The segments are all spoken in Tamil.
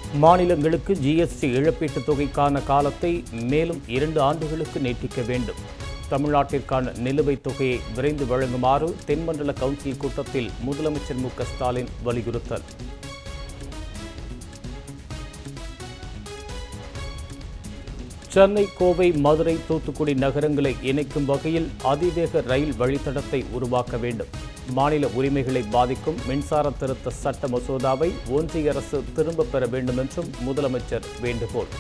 மாநிலங்களுக்கு ஜிஎஸ்டி இழப்பீட்டுத் தொகைக்கான காலத்தை மேலும் இரண்டு ஆண்டுகளுக்கு நீட்டிக்க வேண்டும் தமிழ்நாட்டிற்கான நிலுவைத் தொகையை விரைந்து வழங்குமாறு தென்மண்டல கவுன்சில் கூட்டத்தில் முதலமைச்சர் மு க ஸ்டாலின் வலியுறுத்தல் சென்னை கோவை மதுரை தூத்துக்குடி நகரங்களை இணைக்கும் வகையில் அதிவேக ரயில் வழித்தடத்தை உருவாக்க வேண்டும் மாநில உரிமைகளை பாதிக்கும் மின்சார திருத்த சட்ட மசோதாவை ஒன்றிய அரசு திரும்பப் பெற வேண்டும் என்றும் முதலமைச்சர் வேண்டுகோள்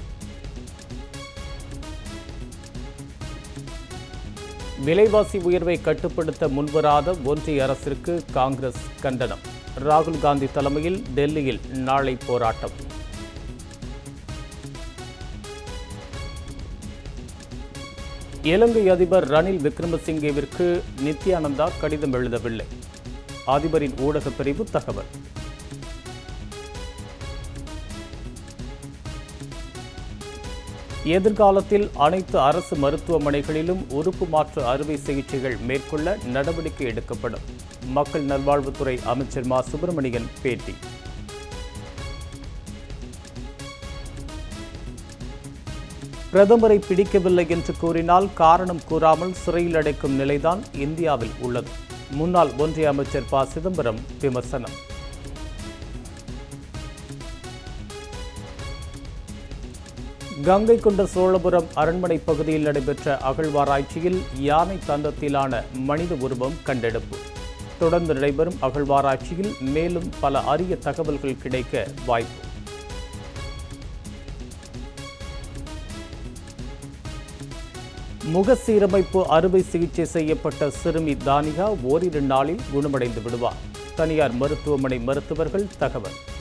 விலைவாசி உயர்வை கட்டுப்படுத்த முன்வராத ஒன்றிய அரசிற்கு காங்கிரஸ் கண்டனம் ராகுல் காந்தி தலைமையில் டெல்லியில் நாளை போராட்டம் இலங்கை அதிபர் ரணில் விக்ரமசிங்கேவிற்கு நித்யானந்தா கடிதம் எழுதவில்லை அதிபரின் ஊடகப் பிரிவு தகவல் எதிர்காலத்தில் அனைத்து அரசு மருத்துவமனைகளிலும் உறுப்பு மாற்று அறுவை சிகிச்சைகள் மேற்கொள்ள நடவடிக்கை எடுக்கப்படும் மக்கள் நல்வாழ்வுத்துறை அமைச்சர் மா சுப்பிரமணியன் பேட்டி பிரதமரை பிடிக்கவில்லை என்று கூறினால் காரணம் கூறாமல் சிறையில் அடைக்கும் நிலைதான் இந்தியாவில் உள்ளது முன்னாள் ஒன்றிய அமைச்சர் ப சிதம்பரம் விமர்சனம் கங்கை கொண்ட சோழபுரம் அரண்மனை பகுதியில் நடைபெற்ற அகழ்வாராய்ச்சியில் யானை தந்தத்திலான மனித உருவம் கண்டெடுப்பு தொடர்ந்து நடைபெறும் அகழ்வாராய்ச்சியில் மேலும் பல அரிய தகவல்கள் கிடைக்க வாய்ப்பு முக சீரமைப்பு அறுவை சிகிச்சை செய்யப்பட்ட சிறுமி தானிகா ஓரிரு நாளில் குணமடைந்து விடுவார் தனியார் மருத்துவமனை மருத்துவர்கள் தகவல்